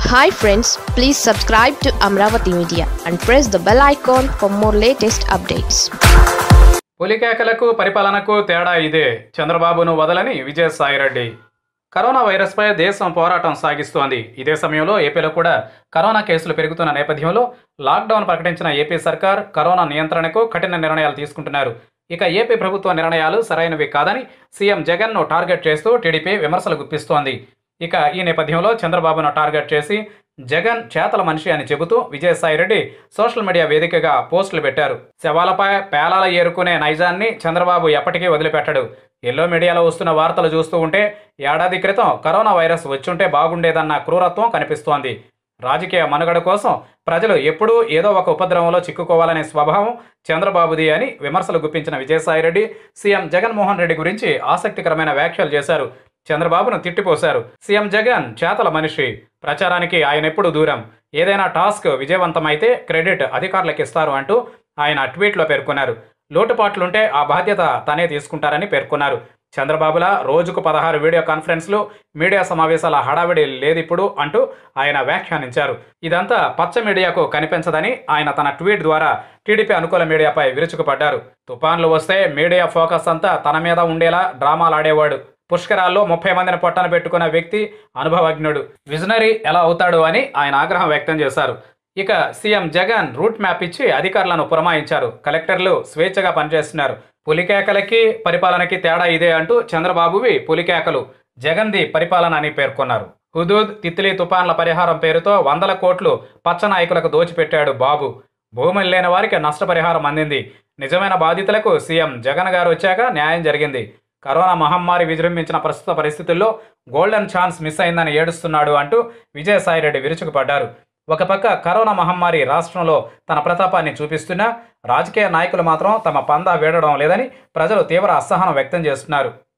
hi friends please subscribe to Amaravati media and press the bell icon for more latest updates పులికేకలకు పరిపాలనకు తేడా ఇదే చంద్రబాబును వదలని విజయసాయిరెడ్డి కరోనా వైరస్పై దేశం పోరాటం సాగిస్తోంది ఇదే సమయంలో ఏపీలో కూడా కరోనా కేసులు పెరుగుతున్న నేపథ్యంలో లాక్డౌన్ ప్రకటించిన ఏపీ సర్కార్ కరోనా నియంత్రణకు కఠిన నిర్ణయాలు తీసుకుంటున్నారు ఇక ఏపీ ప్రభుత్వ నిర్ణయాలు సరైనవి కాదని సీఎం జగన్ను టార్గెట్ చేస్తూ టీడీపీ విమర్శలు గుప్పిస్తోంది ఇక ఈ నేపథ్యంలో చంద్రబాబును టార్గెట్ చేసి జగన్ చేతల మనిషి అని చెబుతూ విజయసాయిరెడ్డి సోషల్ మీడియా వేదికగా పోస్టులు పెట్టారు శవాలపై పేలాల ఏరుకునే నైజాన్ని చంద్రబాబు ఎప్పటికీ వదిలిపెట్టడు ఎల్లో మీడియాలో వస్తున్న వార్తలు చూస్తూ ఉంటే ఏడాది క్రితం కరోనా వైరస్ వచ్చుంటే బాగుండేదన్న క్రూరత్వం కనిపిస్తోంది రాజకీయ మనుగడ కోసం ప్రజలు ఎప్పుడూ ఏదో ఒక ఉపద్రవంలో చిక్కుకోవాలనే స్వభావం చంద్రబాబుది అని విమర్శలు గుప్పించిన విజయసాయిరెడ్డి సీఎం జగన్మోహన్ రెడ్డి గురించి ఆసక్తికరమైన వ్యాఖ్యలు చేశారు చంద్రబాబును తిట్టిపోశారు సీఎం జగన్ చేతల మనిషి ప్రచారానికి ఆయన ఎప్పుడు దూరం ఏదైనా టాస్క్ విజయవంతమైతే క్రెడిట్ అధికారులకు ఇస్తారు అంటూ ఆయన ట్వీట్లో పేర్కొన్నారు లోటుపాట్లుంటే ఆ బాధ్యత తనే తీసుకుంటారని పేర్కొన్నారు చంద్రబాబుల రోజుకు పదహారు వీడియో కాన్ఫరెన్స్లు మీడియా సమావేశాల హడావిడి లేదిప్పుడు అంటూ ఆయన వ్యాఖ్యానించారు ఇదంతా పచ్చ మీడియాకు కనిపించదని ఆయన తన ట్వీట్ ద్వారా టీడీపీ అనుకూల మీడియాపై విరుచుకుపడ్డారు తుఫాన్లు వస్తే మీడియా ఫోకస్ అంతా తన మీద ఉండేలా డ్రామాలాడేవాడు పుష్కరాల్లో ముప్పై మందిని పొట్టన పెట్టుకున్న వ్యక్తి అనుభవజ్ఞుడు విజనరీ ఎలా అవుతాడు అని ఆయన ఆగ్రహం వ్యక్తం చేశారు ఇక సీఎం జగన్ రూట్ మ్యాప్ ఇచ్చి అధికారులను పురమాయించారు కలెక్టర్లు స్వేచ్ఛగా పనిచేస్తున్నారు పులికేకలకి పరిపాలనకి తేడా ఇదే అంటూ చంద్రబాబువి పులికేకలు జగన్ది పరిపాలన అని పేర్కొన్నారు హుదూద్ తిత్లీ తుపాన్ల పరిహారం పేరుతో వందల కోట్లు పచ్చ నాయకులకు దోచిపెట్టాడు బాబు భూములు లేని వారికి నష్టపరిహారం అందింది నిజమైన బాధితులకు సీఎం జగన్ గారు వచ్చాక న్యాయం జరిగింది కరోనా మహమ్మారి విజృంభించిన ప్రస్తుత పరిస్థితుల్లో గోల్డెన్ ఛాన్స్ మిస్ అయిందని ఏడుస్తున్నాడు అంటూ విజయసాయిరెడ్డి విరుచుకుపడ్డారు ఒక పక్క కరోనా మహమ్మారి రాష్ట్రంలో తన ప్రతాపాన్ని చూపిస్తున్నా రాజకీయ నాయకులు మాత్రం తమ పందా వీడడం లేదని ప్రజలు తీవ్ర అసహనం వ్యక్తం చేస్తున్నారు